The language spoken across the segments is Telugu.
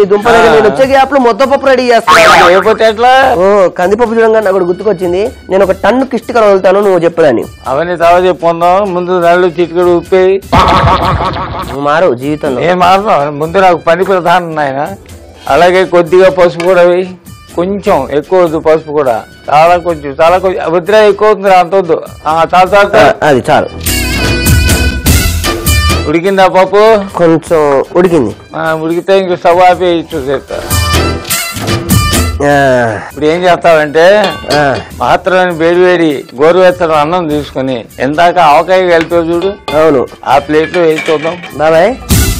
దుంప దగ్గర నేను వచ్చే గ్యాప్ లో ముద్దపప్పు రెడీ చేస్తాను లేకపోతే ఎట్లా ఓ కందిపప్పు చూడంగా నాకు ఒకటి గుర్తుకొచ్చింది నేను ఒక టన్ను కిష్టికలు వదులుతాను నువ్వు చెప్పదని అవన్నీ తవ చెప్పుకుందాం ముందు నల్లు చిటికడు ఉప్పి నువ్వు మారు జీవితంలో ఏం మాత్రం ముందు నాకు పని ప్రధానం నాయన అలాగే కొద్దిగా పసుపు కూడా వేయి కొంచెం ఎక్కువ వద్దు పసుపు కూడా చాలా కొంచెం చాలా కొంచెం వద్దురా ఎక్కువ అవుతుంది అంత వద్దు ఆ, చాలు చాలు ఆ, చాలు. అది చాలు ఉడికిందా పప్పు కొంచెం ఉడికింది ఆ, ఉడికితే ఇంక స్టవ్ ఆపి ఇచ్చు చెప్తా ఆ, ఇప్పుడు ఏం చేస్తావంటే ఆ, మాత్రమే వేడి వేడి గోరువెచ్చని అన్నం తీసుకుని ఎందాక ఆవకాయ కలిపే చూడు అవును ఆ ప్లేట్లో వేసి చూద్దాం బాబాయ్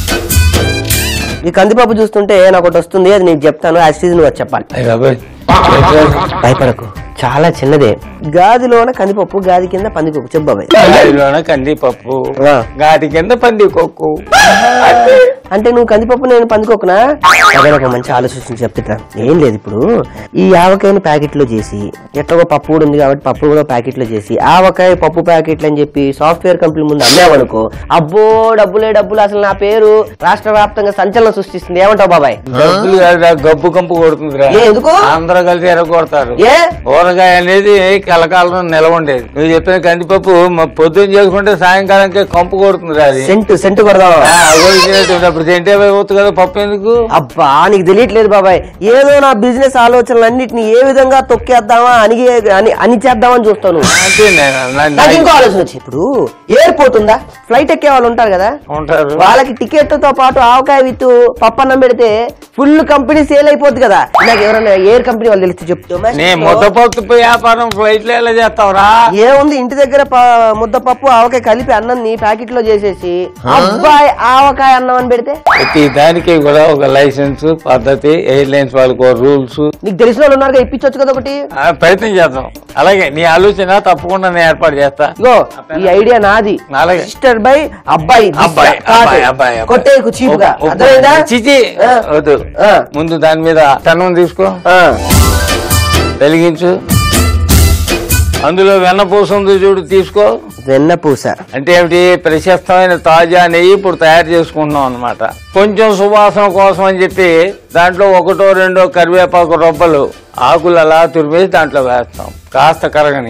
ఈ కందిపప్పు చూస్తుంటే నాకు ఒకటి వస్తుంది అది నీకు చెప్తాను ఆ సీజన్ నువ్వు అది చెప్పాలి అయ్య బాబోయ్. భయపడకు చాలా చిన్నదే గాదిలోన కందిపప్పు గాది కింద పందిపప్పు చెప్పు బాబాయ్ అందులోన కందిపప్పు ఆ. గాటి కింద పంది కొక్కు అంటే నువ్వు కందిపప్పు నేను పందుకోకునా అదే ఒక మంచి ఆలోచించి చెప్తా ఏం లేదు ఇప్పుడు ఈ ఆవకాయని ప్యాకెట్ లో చేసి ఎట్లాగో పప్పు కూడా ఉంది కాబట్టి పప్పు కూడా ప్యాకెట్ లో చేసి ఆవకాయ పప్పు ప్యాకెట్లు అని చెప్పి సాఫ్ట్వేర్ కంపెనీ ముందు అమ్మావనుకో అబ్బో డబ్బులే డబ్బులు అసలు నా పేరు రాష్ట్ర వ్యాప్తంగా సంచలనం సృష్టిస్తుంది ఏమంటావు బాబాయ్ డబ్బులు కాదురా, గబ్బు కంపు కొడుతుందిరా ఏ, ఎందుకు? అందరూ కలిసి ఎరగొడతారు ఏ ఊరగాయ అనేది కలకాలం నిలవ ఉండేది నువ్వు చెప్పిన కందిపప్పు మ- పొద్దున్న చేసుకుంటే సాయంకాలంకే కంపు కొడుతుందిరా అది సెంటు సెంటు కొడదామా ఆ, అగోలు తినేటువంటి అప్పుడు తింటే పోతుంది కదా పప్పు ఎందుకు అబ్బా నీకు తెలియట్లేదు బాబాయ్ ఏదో నా బిజినెస్ ఆలోచనలన్నిటిని ఏ విధంగా తొక్కేద్దామా అని అని అని చేద్దామని చూస్తాను అంటే నేను- నా- నాకు ఇంకో నా- ఆలోచన వచ్చి ఇప్పుడు ఎయిర్పోర్ట్ ఉందా ఫ్లైట్ ఎక్కే వాళ్ళు ఉంటారు కదా ఉంటారు వాళ్ళకి టికెట్ తో పాటు ఆవకాయ విత్ పప్పన్నం పెడితే ఫుల్ కంపెనీ సేల్ అయిపోద్ది కదా నాకు ఎవరైనా ఎయిర్ కంపెనీ వాళ్ళు తెలిస్తే చెప్తూ నీ ముద్దపప్పు వ్యాపారం ఫ్లైట్ లో ఎలా చేస్తావురా ఏముంది ఇంటి దగ్గర ప- ముద్దపప్పు ఆవకాయ కలిపి అన్నంని ప్యాకెట్ లో చేసేసి అబ్బాయి ఆవకాయ అన్నం అని పెడితే ప్రతి దానికి కూడా ఒక లైసెన్స్ పద్ధతి ఎయిర్లైన్స్ వాళ్ళకు రూల్స్ నీకు తెలిసిన వాళ్ళు ఉన్నారు ఇప్పించవచ్చు కదా ఒకటి ప్రయత్నం చేద్దాం అలాగే నీ ఆలోచన తప్పకుండా నేను ఏర్పాటు చేస్తా ఇగో ఈ ఐడియా నాది అలాగే సిస్టర్ బై అబ్బాయి అబ్బాయి అబ్బాయి అబ్బాయి కొట్టేకు చీపుగా ఒప్పు- ఒప్పు. అర్థమైందా చిచి ఆ. వద్దు ఆ. ముందు దాని మీద తన్నం తీసుకో ఆ. వెలిగించు అందులో వెన్నపూస ఉంది చూడు తీసుకో వెన్న పూస అంటే ఏమిటి ప్రశస్తమైన తాజా నెయ్యి ఇప్పుడు తయారు చేసుకుంటున్నాం అన్నమాట కొంచెం సువాసన కోసం అని చెప్పి దాంట్లో ఒకటో రెండో కరివేపాకు రొబ్బలు ఆకులు అలా తురిమేసి దాంట్లో వేస్తాం కాస్త కరగని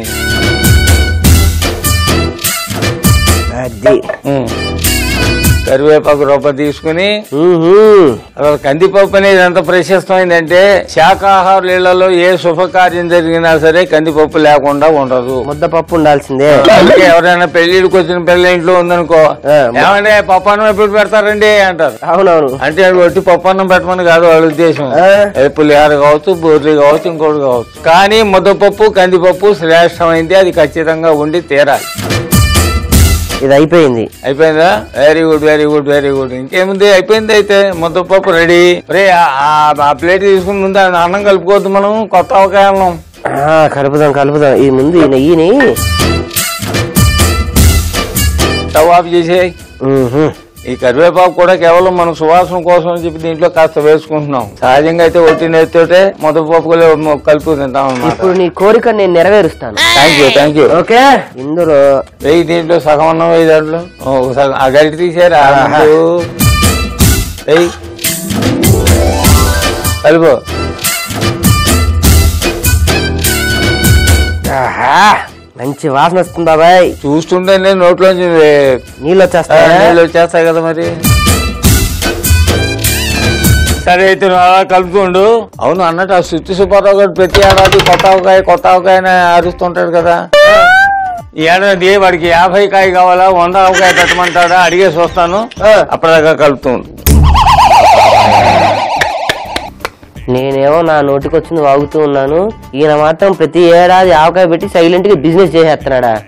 అది ఉమ్. కరివేపాకు రొబ్బ తీసుకుని ఊహు. అసలు కందిపప్పు అనేది ఎంత ప్రశస్తమైందంటే శాకాహార ఇళ్లలో ఏ శుభకార్యం జరిగినా సరే కందిపప్పు లేకుండా ఉండదు ముద్దపప్పు ఉండాల్సిందే అందుకే ఎవరైనా పెళ్లిడికి వచ్చిన పెళ్లి ఇంట్లో ఉందనుకో ఆ, ఏమంటే పప్పన్నం ఎప్పుడు పెడతారండి అంటారు అవునవును అంటే అది ఒట్టి పప్పన్నం పెట్టమని కాదు వాళ్ళ ఉద్దేశం ఆ. అది పులిహార కావచ్చు బూర్రి కావచ్చు ఇంకోటి కావచ్చు కానీ ముద్దపప్పు కందిపప్పు శ్రేష్టమైంది అది ఖచ్చితంగా ఉండి తీరాలి ఇది అయిపోయింది అయిపోయిందా very good very good very good ఇంకేముంది అయిపోయింది అయితే ముద్దపప్పు రెడీ రే ఆ- ఆ- ఆ ప్లేట్ తీసుకుని ముందు ఆ అన్నం కలుపుకోవద్దు మనం కొత్త అవకాశం ఆ, కలుపుదాం కలుపుదాం ఈ ముందు ఈ నెయ్యిని స్టవ్ ఆఫ్ చేసేయి ఊహు. ఈ కరివేపాకు కూడా కేవలం మనం సువాసన కోసం అని చెప్పి దీంట్లో కాస్త వేసుకుంటున్నాం సహజంగా అయితే ఒట్టి నేతితోటే ముద్దపప్పు కలుపు తింటాం అన్నమాట ఇప్పుడు నీ కోరిక నేను నెరవేరుస్తాను thank you thank you okay ఇందులో వెయ్యి దీంట్లో సగం అన్నం వెయ్యి దాంట్లో ఓ, సగం ఆ గరిటి తీసారా ఆహా. వెయ్యి కలుపు ఆహా, మంచి వాసన వస్తుంది బాబాయ్ చూస్తుంటే నేను నోట్లోంచి నీళ్ళు ఆ, వచ్చేస్తాయా నీళ్ళు వచ్చేస్తాయి కదా మరి సరే అయితే నువ్వు అలా కలుపుతుండు అవును అన్నట్టు ఆ సుత్తి సుబ్బారావు గారు ప్రతి ఏడాది కొత్త అవకాయ కొత్త అవకాయ అని అరుస్తుంటాడు కదా ఈ ఏడాది వాడికి యాభై కాయ కావాలా వంద అవకాయ పెట్టమంటాడా అడిగేసి వస్తాను ఆ. అప్పటిదాకా కలుపుతుండు నేనేమో నా నోటికి వచ్చింది వాగుతూ ఉన్నాను ఈయన మాత్రం ప్రతి ఏడాది ఆవకాయ పెట్టి సైలెంట్ గా బిజినెస్ చేసేస్తున్నాడా